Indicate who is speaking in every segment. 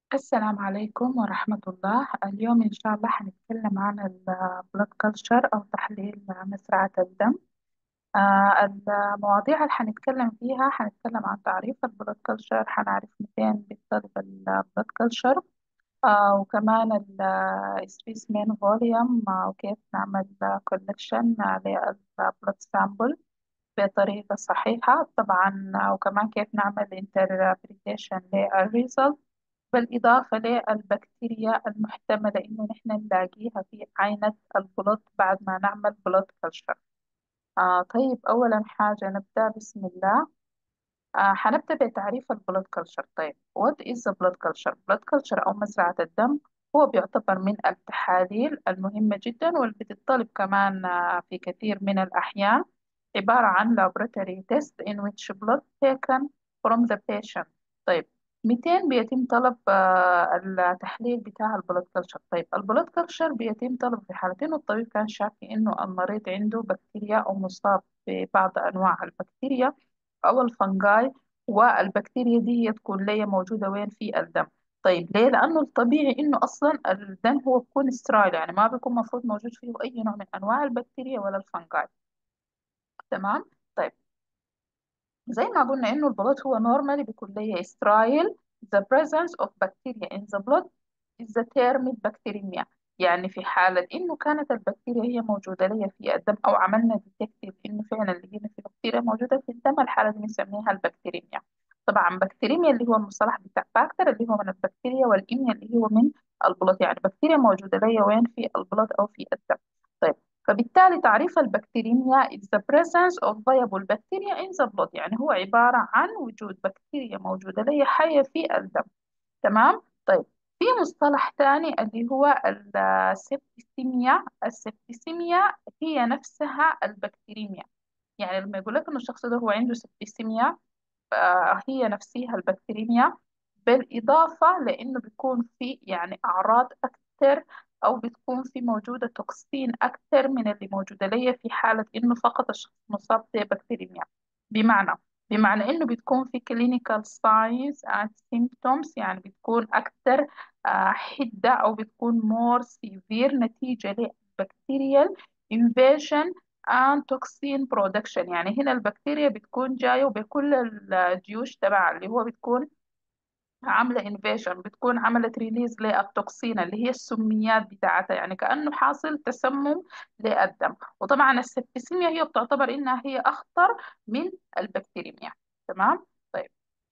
Speaker 1: السلام عليكم ورحمة الله اليوم إن شاء الله حنتكلم عن البلد كلتشر أو تحليل مزرعة الدم آه، المواضيع اللي حنتكلم فيها حنتكلم عن تعريف البلد كلتشر حنعرف متين بيختلف البلد كلتشر وكمان السبيسمين فوليوم وكيف نعمل كولكشن للبلد سامبل بطريقة صحيحة طبعا وكمان كيف نعمل interpretation للريزلت بالإضافة للبكتيريا المحتملة إنه نحن نلاقيها في عينة البلط بعد ما نعمل بلط كلشر آه طيب أولا حاجة نبدأ بسم الله آه حنبدأ بتعريف البلد كلشر طيب what is the blood culture blood culture أو مزرعة الدم هو بيعتبر من التحاليل المهمة جدا واللي بتطلب كمان آه في كثير من الأحيان عبارة عن laboratory test in which blood taken from the patient طيب 200 بيتم طلب آه، التحليل بتاع البلد كلشر طيب البلد كلشر بيتم طلب في حالتين الطبيب كان شاك إنه المريض عنده بكتيريا أو مصاب ببعض أنواع البكتيريا أو الفنجاي والبكتيريا دي هي تكون ليه موجودة وين في الدم طيب ليه؟ لأنه الطبيعي إنه أصلا الدم هو بيكون سترايل يعني ما بيكون مفروض موجود فيه أي نوع من أنواع البكتيريا ولا الفنجاي تمام طيب زي ما قلنا إنه البلوت هو normally بيكون ليه sterile the presence of bacteria in the blood is the term bacteremia يعني في حالة إنه كانت البكتيريا هي موجودة لي في الدم أو عملنا ديتكتيف إنه فعلا لقينا في بكتيريا موجودة في الدم الحالة دي بنسميها البكتيريميا طبعا بكتيريميا اللي هو المصطلح بتاع فاكتور اللي هو من البكتيريا والإيميا اللي هو من البلوت يعني بكتيريا موجودة لي وين في البلوت أو في الدم طيب فبالتالي تعريف البكتيريميا is the presence of viable bacteria in the blood يعني هو عبارة عن وجود بكتيريا موجودة لي حية في الدم تمام طيب في مصطلح تاني اللي هو السبتسيميا السبتسيميا هي نفسها البكتيريميا يعني لما يقول لك انه الشخص ده هو عنده سبتسيميا هي نفسها البكتيريميا بالإضافة لأنه بيكون في يعني أعراض أكثر أو بتكون في موجودة توكسين أكثر من اللي موجودة ليا في حالة إنه فقط الشخص مصاب ببكتيريميا بمعنى بمعنى إنه بتكون في clinical signs and symptoms يعني بتكون أكثر آه، حدة أو بتكون more severe نتيجة لبكتيريال invasion and toxin production يعني هنا البكتيريا بتكون جاية وبكل الجيوش تبعها اللي هو بتكون عاملة انفيشن بتكون عملت ريليز للتوكسين اللي هي السميات بتاعتها يعني كأنه حاصل تسمم للدم وطبعا السبتسيميا هي بتعتبر إنها هي أخطر من البكتيريميا تمام طيب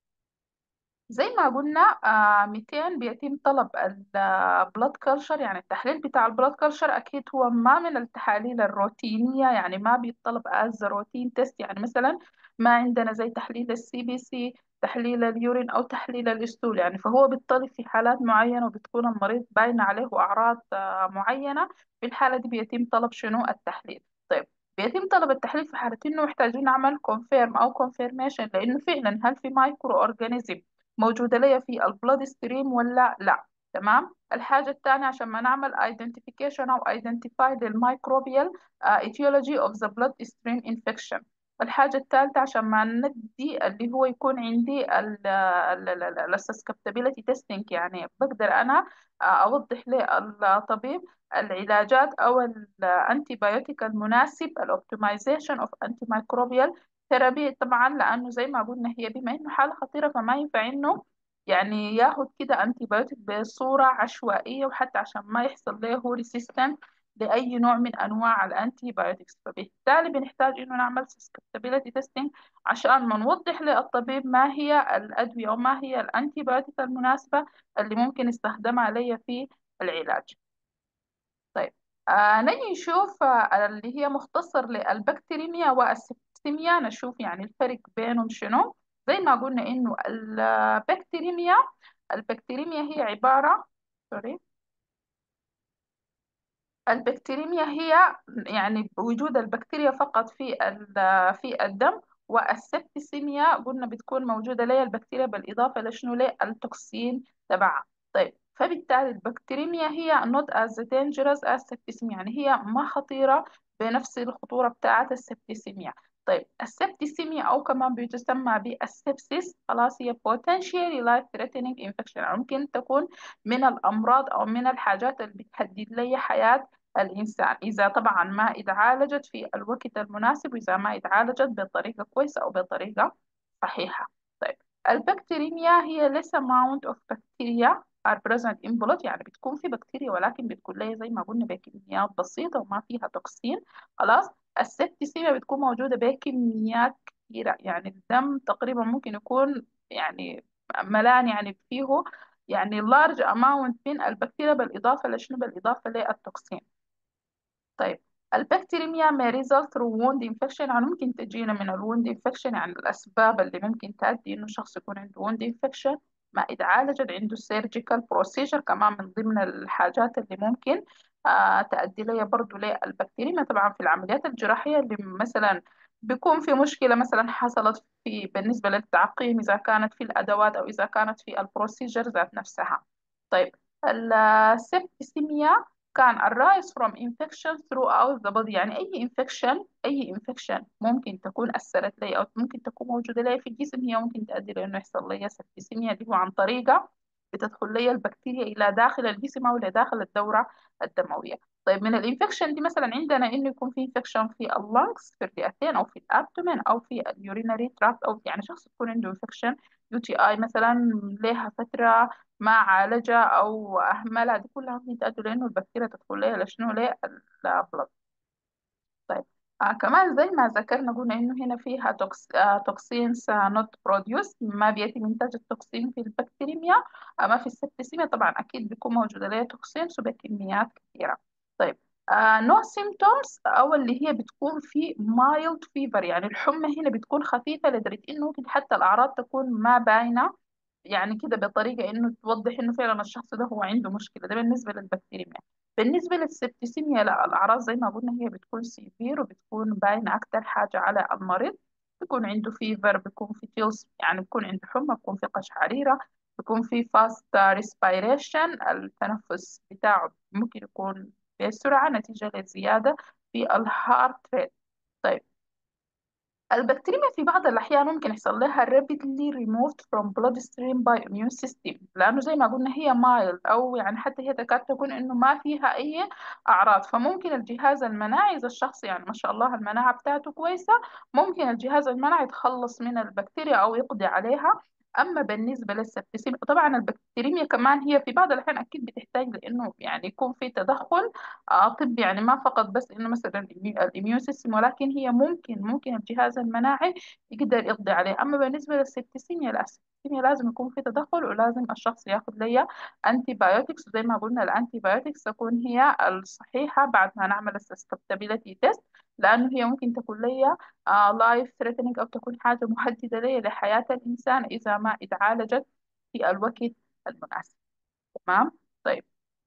Speaker 1: زي ما قلنا آه 200 بيتم طلب البلاد كلشر يعني التحليل بتاع البلاد كلشر أكيد هو ما من التحاليل الروتينية يعني ما بيطلب از روتين تيست يعني مثلا ما عندنا زي تحليل السي بي سي تحليل اليورين أو تحليل الستول يعني فهو بيطلب في حالات معينة وبتكون المريض باين عليه أعراض آه معينة في الحالة دي بيتم طلب شنو التحليل طيب بيتم طلب التحليل في حالة إنه محتاجين نعمل كونفيرم أو كونفيرميشن لأنه فعلا هل في مايكرو أورجانيزم موجودة ليا في البلاد ستريم ولا لا تمام الحاجة الثانية عشان ما نعمل identification أو identify للميكروبيال etiology of the blood stream infection الحاجة الثالثة عشان ما ندي اللي هو يكون عندي السسكبتابيلتي تيستينج يعني بقدر أنا آه، أوضح للطبيب العلاجات أو الأنتي بايوتيك المناسب الأوبتمايزيشن أوف أنتي مايكروبيال ثيرابي طبعا لأنه زي ما قلنا هي بما إنه حالة خطيرة فما ينفع إنه يعني ياخد كده أنتي بايوتيك بصورة عشوائية وحتى عشان ما يحصل له ريسيستنت لأي نوع من أنواع الأنتي بايوتكس فبالتالي بنحتاج إنه نعمل susceptibility testing عشان ما نوضح للطبيب ما هي الأدوية وما هي الأنتي بايوتيك المناسبة اللي ممكن يستخدمها لي في العلاج طيب آه نجي نشوف آه اللي هي مختصر للبكتيريميا والسبتيميا نشوف يعني الفرق بينهم شنو زي ما قلنا إنه البكتيريميا البكتيريميا هي عبارة سوري البكتيريميا هي يعني وجود البكتيريا فقط في في الدم والسبتسيميا قلنا بتكون موجودة لها البكتيريا بالإضافة لشنو للتوكسين تبعها طيب فبالتالي البكتيريميا هي not as dangerous as septicemia يعني هي ما خطيرة بنفس الخطورة بتاعة السبتسيميا طيب السبتسيميا أو كمان بتسمى بالسبسيس خلاص هي potentially life threatening infection يعني ممكن تكون من الأمراض أو من الحاجات اللي بتهدد لي حياة الإنسان إذا طبعا ما اتعالجت في الوقت المناسب وإذا ما اتعالجت بطريقة كويسة أو بطريقة صحيحة طيب البكتيريميا هي less amount of bacteria are present in blood يعني بتكون في بكتيريا ولكن بتكون لها زي ما قلنا بكميات بسيطة وما فيها توكسين خلاص السبتسيميا بتكون موجودة بكميات كثيرة يعني الدم تقريبا ممكن يكون يعني ملان يعني فيه يعني large amount من البكتيريا بالإضافة لشنو بالإضافة للتوكسين طيب البكتيريميا may result through wound infection يعني ممكن تجينا من الwound infection يعني الأسباب اللي ممكن تؤدي إنه شخص يكون عنده wound infection ما اتعالجت عنده surgical procedure كمان من ضمن الحاجات اللي ممكن آه تؤدي لي برضو للبكتيريميا طبعا في العمليات الجراحية اللي مثلا بيكون في مشكلة مثلا حصلت في بالنسبة للتعقيم إذا كانت في الأدوات أو إذا كانت في البروسيجر ذات نفسها طيب السبتسيميا كان arise from infection throughout the body يعني أي infection أي infection ممكن تكون أثرت لي أو ممكن تكون موجودة لي في الجسم هي ممكن تؤدي لأنه يحصل لي سبتسيميا اللي هو عن طريقة بتدخل لي البكتيريا إلى داخل الجسم أو إلى داخل الدورة الدموية طيب من الانفكشن دي مثلا عندنا إنه يكون في انفكشن في اللنجز في الرئتين أو في الأبدومين أو في اليورينري تراكت أو يعني شخص يكون عنده انفكشن يو تي اي مثلا لها فترة ما عالجها او اهملها دي كلها ممكن تؤدي لانه البكتيريا تدخل لها لشنو ليه البلد طيب آه كمان زي ما ذكرنا قلنا انه هنا فيها توكس آه توكسينز نوت بروديوس ما بيتم انتاج التوكسين في البكتيريميا اما في السبتسيميا طبعا اكيد بيكون موجوده لها توكسينز وبكميات كثيره طيب نو uh, سيمتومز او اللي هي بتكون في مايلد فيفر يعني الحمى هنا بتكون خفيفه لدرجه انه ممكن حتى الاعراض تكون ما باينه يعني كده بطريقة إنه توضح إنه فعلا الشخص ده هو عنده مشكلة ده بالنسبة للبكتيريميا بالنسبة للسبتسيميا لا الأعراض زي ما قلنا هي بتكون سيفير وبتكون باينة أكتر حاجة على المريض بيكون عنده فيفر بيكون في تيلز يعني بيكون عنده حمى بيكون في قشعريرة بيكون في فاست ريسبيريشن التنفس بتاعه ممكن يكون بسرعة نتيجة لزيادة في الهارت ريت طيب البكتيريا في بعض الأحيان ممكن يحصل لها rapidly removed from bloodstream by immune system لأنه زي ما قلنا هي mild أو يعني حتى هي تكاد تكون إنه ما فيها أي أعراض فممكن الجهاز المناعي إذا الشخص يعني ما شاء الله المناعة بتاعته كويسة ممكن الجهاز المناعي يتخلص من البكتيريا أو يقضي عليها أما بالنسبة للسبتسيميا طبعا البكتيريميا كمان هي في بعض الأحيان أكيد بتحتاج لأنه يعني يكون في تدخل آه طبي يعني ما فقط بس إنه مثلا الإميون سيستم ولكن هي ممكن ممكن الجهاز المناعي يقدر يقضي عليه أما بالنسبة للسبتسيميا لا السبتسيميا لازم يكون في تدخل ولازم الشخص ياخذ ليا أنتي بايوتكس زي ما قلنا الأنتي بايوتكس تكون هي الصحيحة بعد ما نعمل السستابيليتي تيست لأنه هي ممكن تكون لي لايف ثريتنينج أو تكون حاجة مهددة لي لحياة الإنسان إذا ما اتعالجت في الوقت المناسب تمام طيب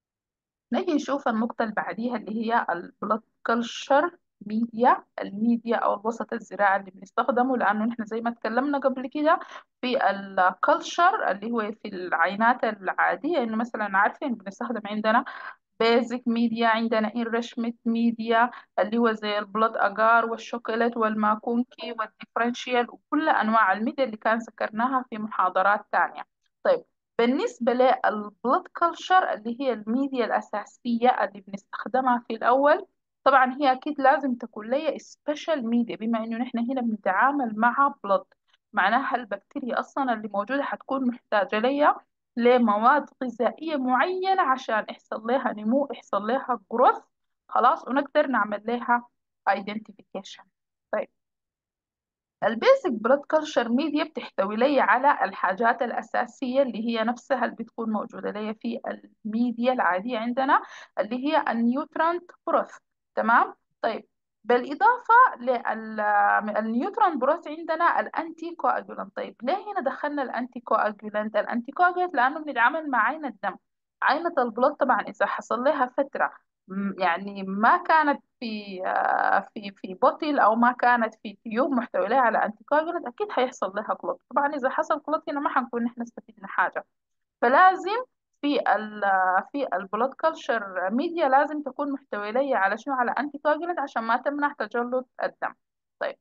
Speaker 1: نجي نشوف النقطة اللي بعديها اللي هي البلد كلشر ميديا الميديا أو الوسط الزراعي اللي بنستخدمه لأنه نحن زي ما اتكلمنا قبل كده في الكلشر اللي هو في العينات العادية إنه مثلا عارفين بنستخدم عندنا بيزك ميديا عندنا انريشمنت ميديا اللي هو زي البلد اجار والشوكولات والماكونكي والديفرنشيال وكل انواع الميديا اللي كان ذكرناها في محاضرات تانية طيب بالنسبة للبلد كلشر اللي هي الميديا الأساسية اللي بنستخدمها في الأول طبعا هي أكيد لازم تكون لي سبيشال ميديا بما إنه نحن هنا بنتعامل مع بلد معناها البكتيريا أصلا اللي موجودة حتكون محتاجة ليا لمواد غذائية معينة عشان يحصل لها نمو يحصل لها جروث خلاص ونقدر نعمل لها identification طيب البيزك بلاد كلشر ميديا بتحتوي لي على الحاجات الأساسية اللي هي نفسها اللي بتكون موجودة لي في الميديا العادية عندنا اللي هي النيوترانت بروث تمام طيب بالإضافة للنيوترون بروث عندنا الأنتي كواجولانت طيب ليه هنا دخلنا الأنتي كواجولانت الأنتي كواجولانت لأنه بنتعامل مع عينة الدم عينة البلد طبعا إذا حصل لها فترة يعني ما كانت في في في بوتل او ما كانت في تيوب محتوى لها على انتي كواجولانت اكيد هيحصل لها كلوت طبعا اذا حصل كلوت هنا ما حنكون نحن استفدنا حاجه فلازم في ال في البلود كلشر ميديا لازم تكون محتوية على شنو على انتي كواجولانت عشان ما تمنع تجلط الدم طيب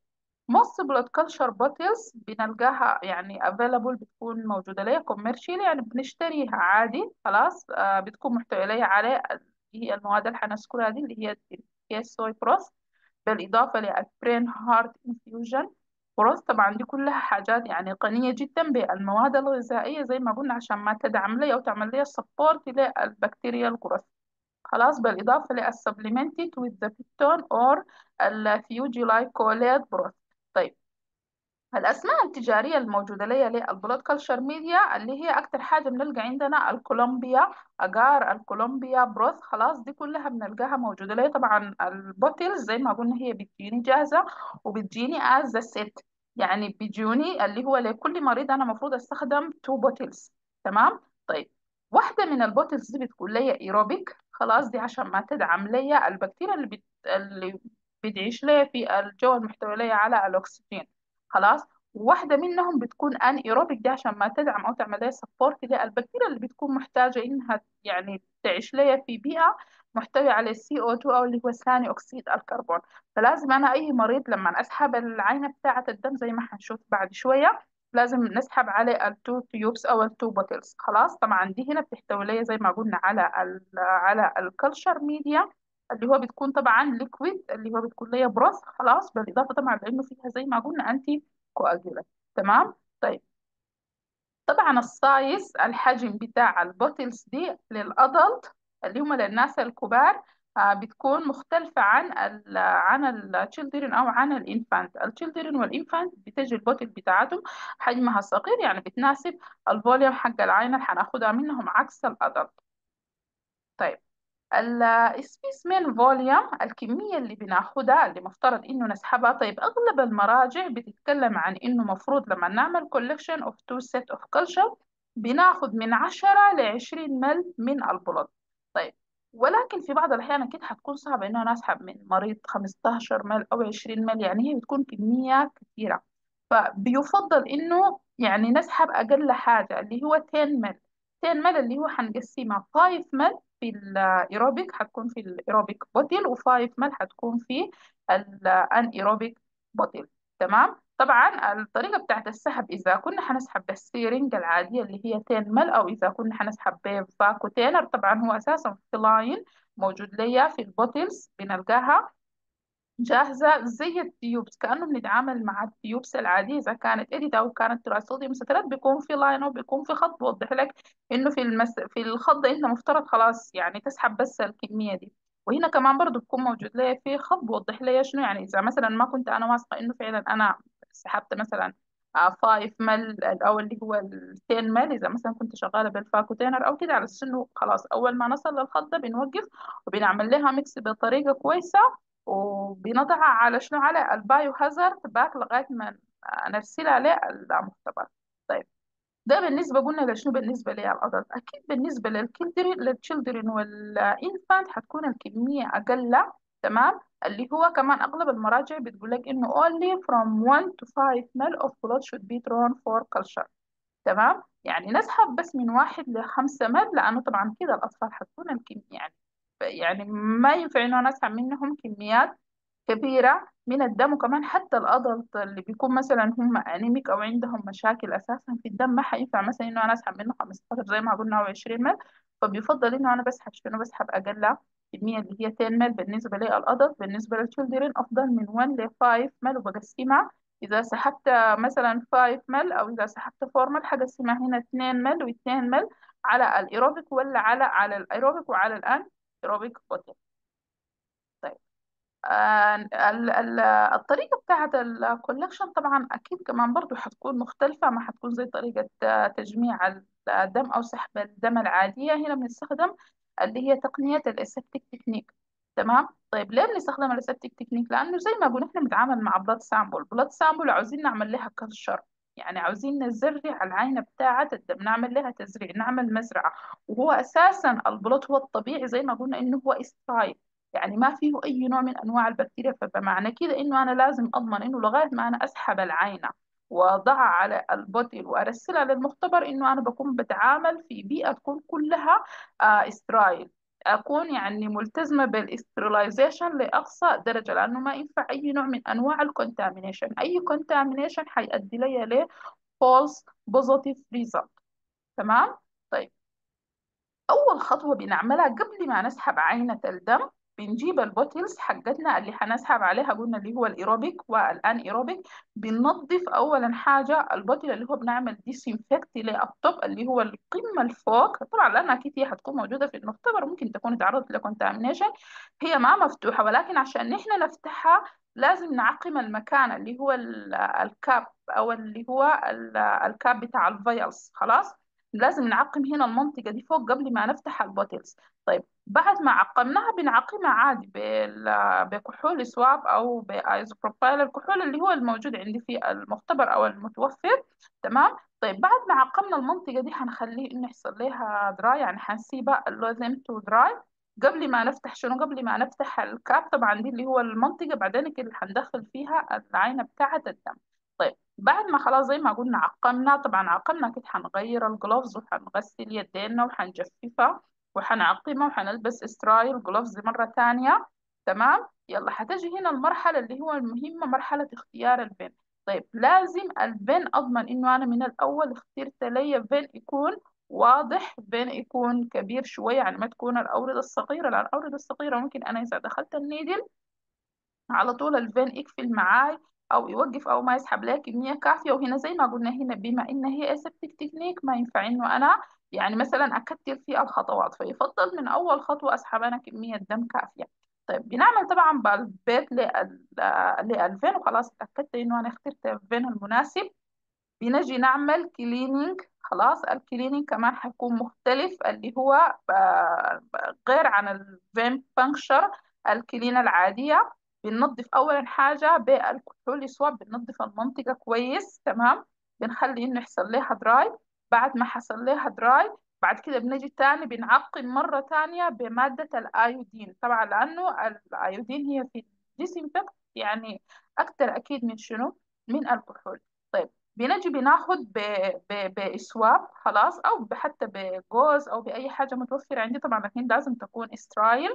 Speaker 1: most blood culture bottles بنلقاها يعني available بتكون موجودة ليها commercial يعني بنشتريها عادي خلاص آه بتكون محتوى ليها عليه اللي هي المواد اللي حنذكرها دي اللي هي هي الصويا بروس بالإضافة للبرين هارت انفيوجن بروس طبعا دي كلها حاجات يعني غنية جدا بالمواد الغذائية زي ما قلنا عشان ما تدعم لي أو تعمل لي سبورت للبكتيريا الجروث خلاص بالإضافة للسبلمنتد with the peptone or الفيوجيلايكوليد بروث طيب الأسماء التجارية الموجودة ليا للبلود كلتشر ميديا اللي هي أكتر حاجة بنلقى عندنا الكولومبيا أجار الكولومبيا بروث خلاص دي كلها بنلقاها موجودة ليا طبعا البوتلز زي ما قلنا هي بتجيني جاهزة وبتجيني از سيت يعني بيجوني اللي هو لكل مريض أنا المفروض أستخدم تو بوتلز تمام طيب واحدة من البوتلز دي بتكون ليا ايروبيك خلاص دي عشان ما تدعم ليا البكتيريا اللي بت... اللي بتعيش ليا في الجو المحتوي ليا على الأكسجين خلاص واحدة منهم بتكون ان ايروبيك دي عشان ما تدعم او تعمل لها سبورت للبكتيريا اللي بتكون محتاجة انها يعني تعيش لها في بيئة محتوية على السي او 2 او اللي هو ثاني اكسيد الكربون فلازم انا اي مريض لما اسحب العينة بتاعة الدم زي ما حنشوف بعد شوية لازم نسحب عليه التو تيوبس او التو بوتلز خلاص طبعا دي هنا بتحتوي لي زي ما قلنا على ال على الكلشر ميديا اللي هو بتكون طبعا ليكويد اللي هو بتكون ليا بروث خلاص بالاضافه طبعا لانه فيها زي ما قلنا انتي كواجولانت تمام طيب طبعا السايز الحجم بتاع البوتلز دي للادلت اللي هم للناس الكبار آه بتكون مختلفة عن ال عن التشيلدرن أو عن الإنفانت التشيلدرن والإنفانت بتجي البوتل بتاعتهم حجمها صغير يعني بتناسب الفوليوم حق العينة اللي هناخدها منهم عكس الأدلت طيب السبيسمين فوليوم الكمية اللي بناخدها اللي مفترض انه نسحبها طيب اغلب المراجع بتتكلم عن انه مفروض لما نعمل collection of two set of culture بناخد من 10 ل 20 مل من البلد طيب ولكن في بعض الأحيان أكيد حتكون صعبة إنه أنا أسحب من مريض 15 مل أو 20 مل يعني هي بتكون كمية كثيرة فبيفضل إنه يعني نسحب أقل حاجة اللي هو 10 مل 10 مل اللي هو حنقسمها 5 مل في الايروبيك هتكون في الايروبيك بوتل و5 مل هتكون في الان ايروبيك بوتل تمام طبعا الطريقة بتاعت السحب إذا كنا هنسحب بالسيرنج العادية اللي هي 10 مل أو إذا كنا هنسحب بفاكو تينر طبعا هو أساسا في لاين موجود ليا في البوتلز بنلقاها جاهزة زي التيوبس كأنه بنتعامل مع التيوبس العادية إذا كانت إديت أو كانت تراصوديوم سترات بيكون في لاين أو بيكون في خط بوضح لك إنه في المس... في الخط ده أنت مفترض خلاص يعني تسحب بس الكمية دي وهنا كمان برضو بيكون موجود لي في خط بوضح لي شنو يعني إذا مثلا ما كنت أنا واثقة إنه فعلا أنا سحبت مثلا 5 مل أو اللي هو ال 10 مل إذا مثلا كنت شغالة بالفاكوتينر أو كده على أساس إنه خلاص أول ما نصل للخط ده بنوقف وبنعمل لها ميكس بطريقة كويسة وبنضعها على شنو على البايو هازارد باك لغاية ما نرسلها للمختبر طيب ده بالنسبة قلنا لشنو بالنسبة للأدلت أكيد بالنسبة للكيلدرين للتشيلدرين والإنفانت هتكون الكمية أقل تمام اللي هو كمان أغلب المراجع بتقول لك إنه only from 1 to 5 ml of blood should be drawn for culture تمام يعني نسحب بس من واحد لخمسة مل لأنه طبعا كده الأطفال حتكون الكمية يعني يعني ما ينفع إنه أنا أسحب منهم كميات كبيرة من الدم وكمان حتى الأدلت اللي بيكون مثلا هم أنيميك أو عندهم مشاكل أساسا في الدم ما حينفع مثلا إنه أنا أسحب منه 15 زي ما قلنا أو 20 مل فبيفضل إنه أنا بسحب شنو بسحب أقل كمية اللي هي 10 مل بالنسبة للأدلت بالنسبة للتشيلدرين أفضل من 1 ل 5 مل وبقسمها إذا سحبت مثلا 5 مل أو إذا سحبت 4 مل حقسمها هنا 2 مل و2 مل على الإيروبيك ولا على على الإيروبيك وعلى الآن إيروبيك بوتل طيب آه ال- ال- الطريقة بتاعت الكولكشن طبعا أكيد كمان برضو حتكون مختلفة ما حتكون زي طريقة آه، تجميع الدم أو سحب الدم العادية هنا بنستخدم اللي هي تقنية الاسبتيك تكنيك تمام طيب ليه بنستخدم الاسبتيك تكنيك لأنه زي ما قلنا احنا بنتعامل مع بلاد سامبل بلاد سامبل عاوزين نعمل لها كلشر يعني عاوزين نزرع العينة بتاعة الدم نعمل لها تزريع نعمل مزرعة وهو أساسا البلاد هو الطبيعي زي ما قلنا إنه هو استرايل يعني ما فيه أي نوع من أنواع البكتيريا فبمعنى كده إنه أنا لازم أضمن إنه لغاية ما أنا أسحب العينة وأضعها على البوتل وأرسلها للمختبر إنه أنا بكون بتعامل في بيئة تكون كلها آه إسرائيل اكون يعني ملتزمه بالاسترلايزيشن لاقصى درجه لانه ما ينفع اي نوع من انواع الكونتامينيشن اي كونتامينيشن حيؤدي لي ل false positive result تمام طيب أول خطوة بنعملها قبل ما نسحب عينة الدم بنجيب البوتلز حقتنا اللي حنسحب عليها قلنا اللي هو الإيروبيك والآن إيروبيك بننظف أولا حاجة البوتل اللي هو بنعمل ديسينفكت للطب اللي هو القمة الفوق طبعا لأنها أكيد هي حتكون موجودة في المختبر ممكن تكون تعرضت لكونتامينيشن هي ما مفتوحة ولكن عشان نحن نفتحها لازم نعقم المكان اللي هو الكاب أو اللي هو الكاب بتاع الفيلز خلاص لازم نعقم هنا المنطقة دي فوق قبل ما نفتح البوتلز طيب بعد ما عقمناها بنعقمها عادي بال- بكحول سواب أو بآيزوبروبايل الكحول اللي هو الموجود عندي في المختبر أو المتوفر تمام طيب بعد ما عقمنا المنطقة دي هنخليه إنه يحصل لها دراي يعني هنسيبها اللوزم تو دراي قبل ما نفتح شنو قبل ما نفتح الكاب طبعا دي اللي هو المنطقة بعدين كده اللي هندخل فيها العينة بتاعة الدم طيب بعد ما خلاص زي ما قلنا عقمنا طبعا عقمنا كده هنغير الجلوفز وهنغسل يدينا وهنجففها وهنعقمها وهنلبس استرايل جلوفز مرة تانية تمام يلا هتجي هنا المرحلة اللي هو المهمة مرحلة اختيار البن طيب لازم البن أضمن إنه أنا من الأول اخترت لي بن يكون واضح بين يكون كبير شوية يعني ما تكون الأوردة الصغيرة لأن الأوردة الصغيرة ممكن أنا إذا دخلت النيدل على طول الفين يقفل معاي او يوقف او ما يسحب لها كميه كافيه وهنا زي ما قلنا هنا بما ان هي اسبتك تكنيك ما ينفع انه انا يعني مثلا اكتر في الخطوات فيفضل من اول خطوه اسحب انا كميه دم كافيه طيب بنعمل طبعا بالبيت للفين وخلاص اتاكدت انه انا اخترت الفين المناسب بنجي نعمل كليننج خلاص الكليننج كمان حيكون مختلف اللي هو غير عن الفين بانكشر الكلينة العادية بننظف أولا حاجة بالكحول سواب بننظف المنطقة كويس تمام بنخلي إنه يحصل لها دراي بعد ما حصل لها دراي بعد كده بنجي تاني بنعقم مرة تانية بمادة الأيودين طبعا لأنه الأيودين هي في الديسينفكت يعني أكتر أكيد من شنو؟ من الكحول طيب بنجي بناخد بإسواب خلاص أو حتى بجوز أو بأي حاجة متوفرة عندي طبعا لكن لازم تكون استرايل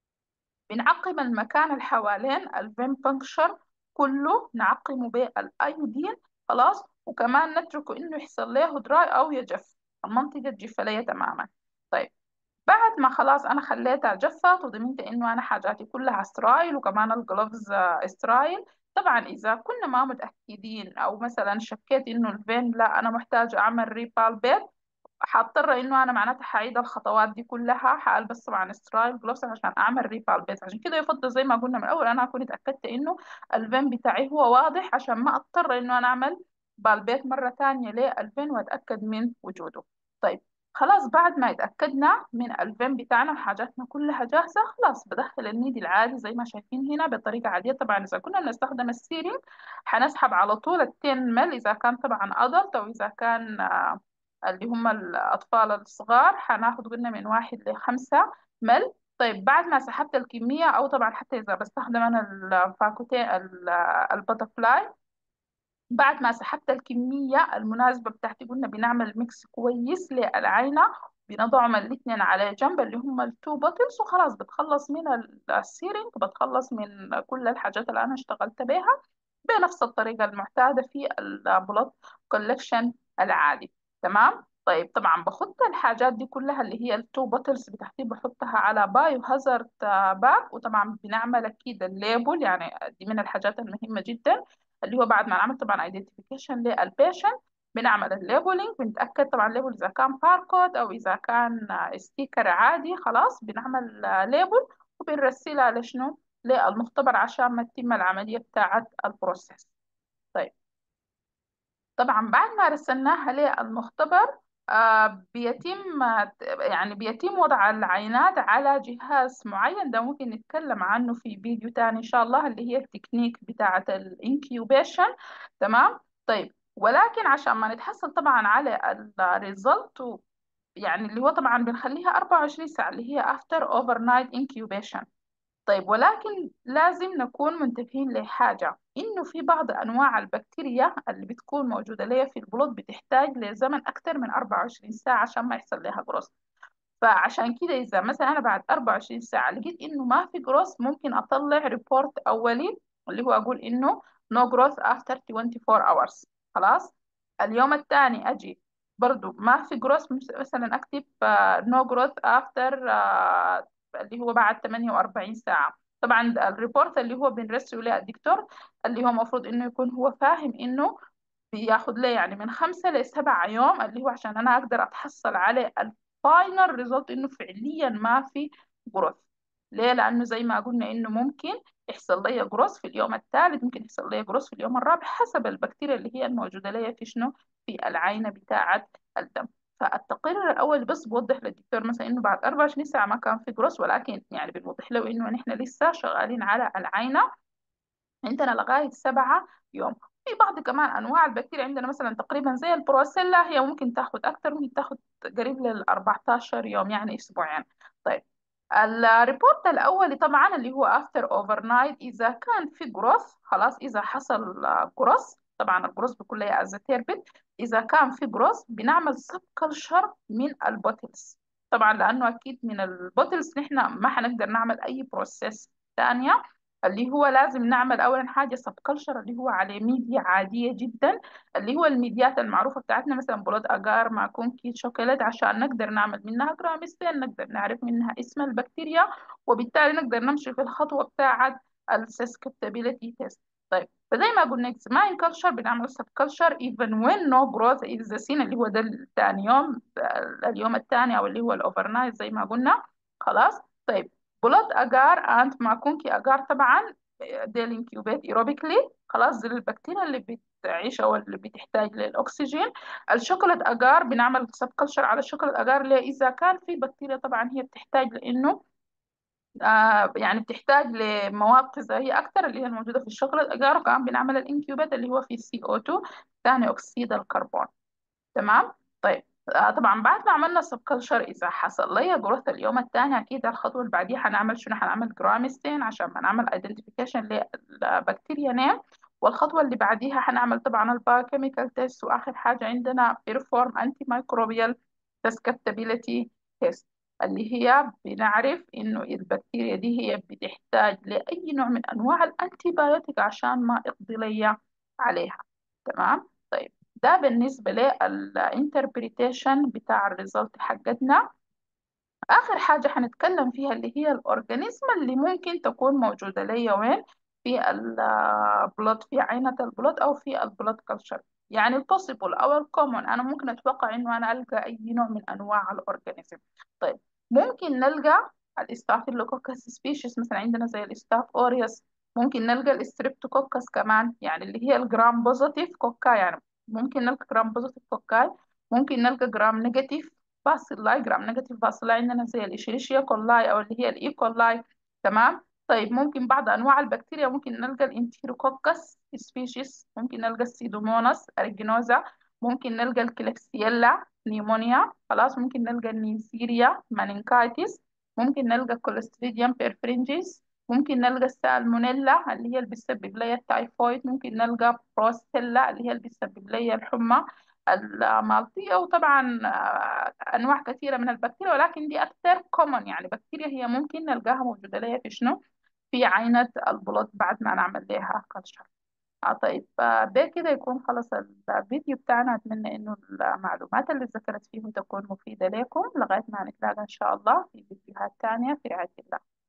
Speaker 1: بنعقم المكان اللي حوالين الفين بنكشر كله نعقمه بالايودين خلاص وكمان نتركه انه يحصل له دراي او يجف المنطقة تجف لي تماما طيب بعد ما خلاص انا خليتها جفت وضمنت انه انا حاجاتي كلها استرايل وكمان الجلوفز استرايل طبعا اذا كنا ما متاكدين او مثلا شكيت انه الفين لا انا محتاجه اعمل ريبال بيت هضطر انه انا معناتها هعيد الخطوات دي كلها هلبس طبعا سترايل جلوفز عشان اعمل ريبال بيت عشان كده يفضل زي ما قلنا من الاول انا اكون اتاكدت انه الفين بتاعي هو واضح عشان ما اضطر انه انا اعمل بالبيت مره ثانيه للفين واتاكد من وجوده طيب خلاص بعد ما اتاكدنا من الفين بتاعنا وحاجاتنا كلها جاهزه خلاص بدخل النيدي العادي زي ما شايفين هنا بطريقه عاديه طبعا اذا كنا بنستخدم السيرين هنسحب على طول ال 10 مل اذا كان طبعا ادلت او اذا كان آه اللي هم الأطفال الصغار هناخد قلنا من واحد لخمسة مل طيب بعد ما سحبت الكمية أو طبعا حتى إذا بستخدم أنا الفاكوتين الباترفلاي بعد ما سحبت الكمية المناسبة بتاعتي قلنا بنعمل ميكس كويس للعينة بنضعهم الاثنين على جنب اللي هم التو بوتلز وخلاص بتخلص من السيرينج بتخلص من كل الحاجات اللي أنا اشتغلت بها بنفس الطريقة المعتادة في البلوت كولكشن العادي تمام طيب طبعا بحط الحاجات دي كلها اللي هي التو بوتلز بتاعتي بحطها على بايو هازارد باك وطبعا بنعمل اكيد الليبل يعني دي من الحاجات المهمة جدا اللي هو بعد ما نعمل طبعا ايدنتيفيكيشن للبيشنت بنعمل الليبلينج بنتأكد طبعا الليبل إذا كان باركود أو إذا كان ستيكر عادي خلاص بنعمل ليبل وبنرسلها لشنو للمختبر عشان ما تتم العملية بتاعة البروسيس طيب طبعا بعد ما رسلناها للمختبر آه بيتم يعني بيتم وضع العينات على جهاز معين ده ممكن نتكلم عنه في فيديو تاني إن شاء الله اللي هي التكنيك بتاعة الانكيوبيشن تمام طيب ولكن عشان ما نتحصل طبعا على الريزلت يعني اللي هو طبعا بنخليها 24 ساعة اللي هي after overnight incubation طيب ولكن لازم نكون منتبهين لحاجة إنه في بعض أنواع البكتيريا اللي بتكون موجودة ليا في البلوط بتحتاج لزمن أكثر من 24 ساعة عشان ما يحصل لها جروث فعشان كده إذا مثلا أنا بعد 24 ساعة لقيت إنه ما في جروث ممكن أطلع ريبورت أولي اللي هو أقول إنه no growth after 24 hours خلاص اليوم الثاني أجي برضو ما في جروث مثلا أكتب آه، no growth after آه، اللي هو بعد 48 ساعة طبعا الريبورت اللي هو بنرسله للدكتور اللي هو المفروض إنه يكون هو فاهم إنه بياخد لي يعني من خمسة لسبعة يوم اللي هو عشان أنا أقدر أتحصل على الفاينل ريزلت إنه فعليا ما في جروث ليه؟ لأنه زي ما قلنا إنه ممكن يحصل لي جروث في اليوم الثالث ممكن يحصل لي جروث في اليوم الرابع حسب البكتيريا اللي هي الموجودة لي في شنو في العينة بتاعة الدم فالتقرير الأول بس بوضح للدكتور مثلا إنه بعد 24 ساعة ما كان في جروث ولكن يعني بنوضح له إنه نحن لسه شغالين على العينة عندنا لغاية سبعة يوم في بعض كمان أنواع البكتيريا عندنا مثلا تقريبا زي البروسيلا هي ممكن تاخد أكتر ممكن تاخد قريب لل 14 يوم يعني أسبوعين طيب الريبورت الأولي طبعا اللي هو after overnight إذا كان في جروث خلاص إذا حصل جروث طبعا الجروث بيكون لها أزاتيربت إذا كان في جروث بنعمل سب كلشر من البوتلز طبعا لأنه أكيد من البوتلز نحن ما حنقدر نعمل أي بروسيس ثانية اللي هو لازم نعمل أولا حاجة سب كلشر اللي هو على ميديا عادية جدا اللي هو الميديات المعروفة بتاعتنا مثلا بلود أجار مع كونكي شوكولات عشان نقدر نعمل منها جرامستين نقدر نعرف منها اسم البكتيريا وبالتالي نقدر نمشي في الخطوة بتاعة السسكبتابيلتي تيست طيب فزي ما قلنا ما كلشر بنعمل سب كلشر even when no growth is the seen اللي هو ده الثاني يوم اليوم الثاني او اللي هو الاوفر نايت زي ما قلنا خلاص طيب بلاد اجار انت مع كونكي اجار طبعا دي الانكيوبات ايروبيكلي خلاص دي البكتيريا اللي بتعيش او اللي بتحتاج للاكسجين الشوكولات اجار بنعمل سب كلشر على الشوكولات اجار ليه اذا كان في بكتيريا طبعا هي بتحتاج لانه آه يعني بتحتاج لمواد غذائيه اكثر اللي هي الموجوده في الشوكولاته اجار وكمان بنعمل الانكيوبات اللي هو فيه سي او 2 ثاني اكسيد الكربون تمام طيب آه طبعا بعد ما عملنا سب كلشر اذا حصل لي جروث اليوم الثاني اكيد الخطوه اللي بعديها هنعمل شنو هنعمل جرامستين عشان ما نعمل ايدنتيفيكيشن للبكتيريا نيم والخطوه اللي بعديها هنعمل طبعا البايوكيميكال تيست واخر حاجه عندنا بيرفورم انتي مايكروبيال سسكبتابيلتي تيست اللي هي بنعرف انه البكتيريا دي هي بتحتاج لاي نوع من انواع الانتي بايوتيك عشان ما يقضي لي عليها تمام طيب ده بالنسبة للانتربريتيشن بتاع الريزلت حقتنا آخر حاجة هنتكلم فيها اللي هي الأورجانيزم اللي ممكن تكون موجودة ليا وين في البلود في عينة البلود أو في البلود كلشر يعني البوسيبل أو الكومون أنا ممكن أتوقع إنه أنا ألقى أي نوع من أنواع الأورجانيزم طيب ممكن نلقى الستافيلوكوكس سبيشيز مثلا عندنا زي الاستاف أوريوس ممكن نلقى الاستريبتوكوكس كمان يعني اللي هي الجرام بوزيتيف كوكا يعني ممكن نلقى جرام بوزيتيف كوكاي ممكن نلقى جرام نيجاتيف باسيلاي جرام نيجاتيف باسيلاي عندنا زي الإشيريشيا كولاي أو اللي هي الإيكولاي تمام طيب ممكن بعض أنواع البكتيريا ممكن نلقى الانتيروكوكس سبيشيز ممكن نلقى السيدوموناس أريجينوزا ممكن نلقى الكليكسيلا نيمونيا خلاص ممكن نلقى النيسيريا مانينكايتس ممكن نلقى كوليستريديوم بيرفرنجيس ممكن نلقى السالمونيلا اللي هي اللي بتسبب لي التايفويد ممكن نلقى بروستيلا اللي هي اللي بتسبب لي الحمى المالطية وطبعا آه، أنواع كثيرة من البكتيريا ولكن دي أكثر كومن يعني بكتيريا هي ممكن نلقاها موجودة لها في شنو في عينة البلوط بعد ما نعمل لها كلشر آه طيب آه، بكده يكون خلص الفيديو بتاعنا أتمنى إنه المعلومات اللي ذكرت فيه تكون مفيدة لكم لغاية ما نتلاقى إن شاء الله في فيديوهات تانية في رعاية الله